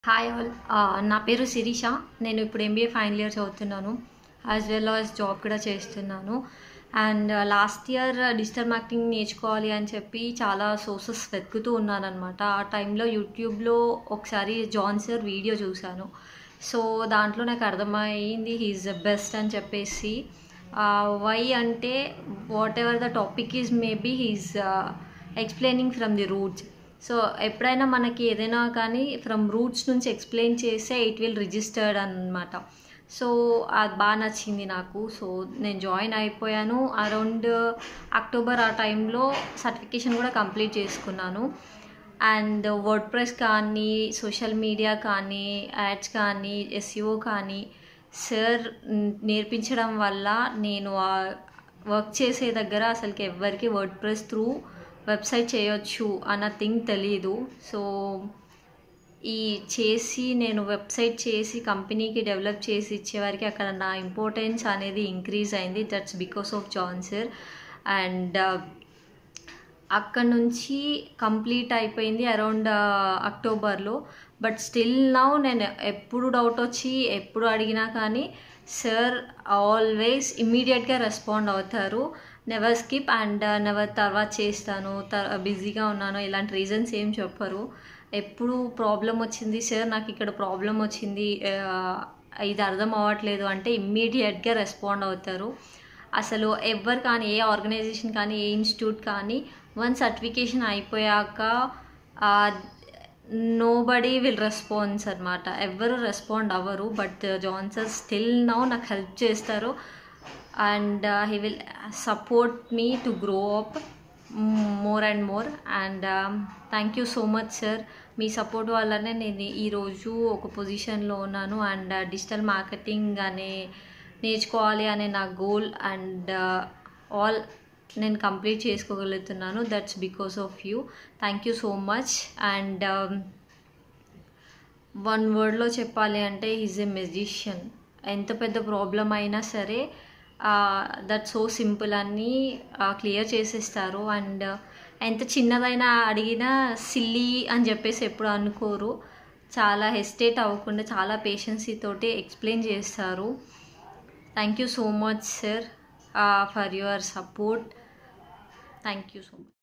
hi all నా పేరు శిరీష నేను ఇప్పుడు ఎంబీఏ ఫైనల్ ఇయర్ చదువుతున్నాను యాజ్ వెల్ యాజ్ జాబ్ కూడా చేస్తున్నాను and last year digital marketing నేర్చుకోవాలి అని చెప్పి చాలా సోర్సెస్ వెతుకుతూ ఉన్నాను అనమాట ఆ టైంలో యూట్యూబ్లో ఒకసారి జాన్ సార్ వీడియో చూశాను సో దాంట్లో నాకు అర్థమైంది హీఈస్ ద బెస్ట్ అని చెప్పేసి వై అంటే whatever the topic is maybe he's explaining from the roots so ఎప్పుడైనా మనకి ఏదైనా కానీ ఫ్రమ్ రూట్స్ నుంచి ఎక్స్ప్లెయిన్ చేస్తే ఇట్ విల్ రిజిస్టర్డ్ అనమాట సో అది బాగా నచ్చింది నాకు సో నేను జాయిన్ అయిపోయాను అరౌండ్ అక్టోబర్ ఆ టైంలో సర్టిఫికేషన్ కూడా కంప్లీట్ చేసుకున్నాను అండ్ వర్డ్ ప్రెస్ కానీ సోషల్ మీడియా కానీ యాడ్స్ కానీ ఎస్ఈఓ కానీ సార్ నేర్పించడం వల్ల నేను వర్క్ చేసే దగ్గర అసలుకి ఎవరికి వర్డ్ ప్రెస్ త్రూ వెబ్సైట్ చేయొచ్చు అన్న థింగ్ తెలీదు సో ఈ చేసి నేను వెబ్సైట్ చేసి కంపెనీకి డెవలప్ చేసి ఇచ్చేవారికి అక్కడ నా ఇంపార్టెన్స్ అనేది ఇంక్రీజ్ అయింది that's because of John sir and అక్కడ నుంచి కంప్లీట్ అయిపోయింది అరౌండ్ అక్టోబర్లో బట్ స్టిల్ నౌ నేను ఎప్పుడు డౌట్ వచ్చి ఎప్పుడు అడిగినా కానీ సార్ ఆల్వేస్ ఇమ్మీడియట్గా రెస్పాండ్ అవుతారు నెవర్ స్కిప్ అండ్ నెవర్ తర్వాత చేస్తాను బిజీగా ఉన్నాను ఇలాంటి రీజన్స్ ఏం చెప్పరు ఎప్పుడు ప్రాబ్లం వచ్చింది సార్ నాకు ఇక్కడ ప్రాబ్లం వచ్చింది ఇది అర్థం అవ్వట్లేదు అంటే ఇమ్మీడియట్గా రెస్పాండ్ అవుతారు అసలు ఎవరు కానీ ఏ ఆర్గనైజేషన్ కానీ ఏ ఇన్స్టిట్యూట్ కానీ వన్ సర్టిఫికేషన్ అయిపోయాక నో బడీ విల్ రెస్పాన్స్ అనమాట ఎవరు రెస్పాండ్ అవ్వరు బట్ జాన్సన్ స్టిల్ నౌ నాకు హెల్ప్ చేస్తారు and he will support me to grow up more and more and thank you so much sir మీ support వల్లనే నేను ఈరోజు ఒక పొజిషన్లో ఉన్నాను అండ్ డిజిటల్ మార్కెటింగ్ అనే నేర్చుకోవాలి అనే నా గోల్ అండ్ ఆల్ నేను కంప్లీట్ చేసుకోగలుగుతున్నాను that's because of you thank you so much and one వర్డ్లో చెప్పాలి అంటే ఈజ్ ఎ మెజిషియన్ ఎంత పెద్ద ప్రాబ్లం అయినా సరే దట్ సో సింపుల్ అని క్లియర్ చేసేస్తారు అండ్ ఎంత చిన్నదైనా అడిగినా సిల్లీ అని చెప్పేసి ఎప్పుడు అనుకోరు చాలా హెస్టేట్ అవ్వకుండా చాలా పేషెన్సీ తోటి ఎక్స్ప్లెయిన్ చేస్తారు thank you so much sir for your support thank you so much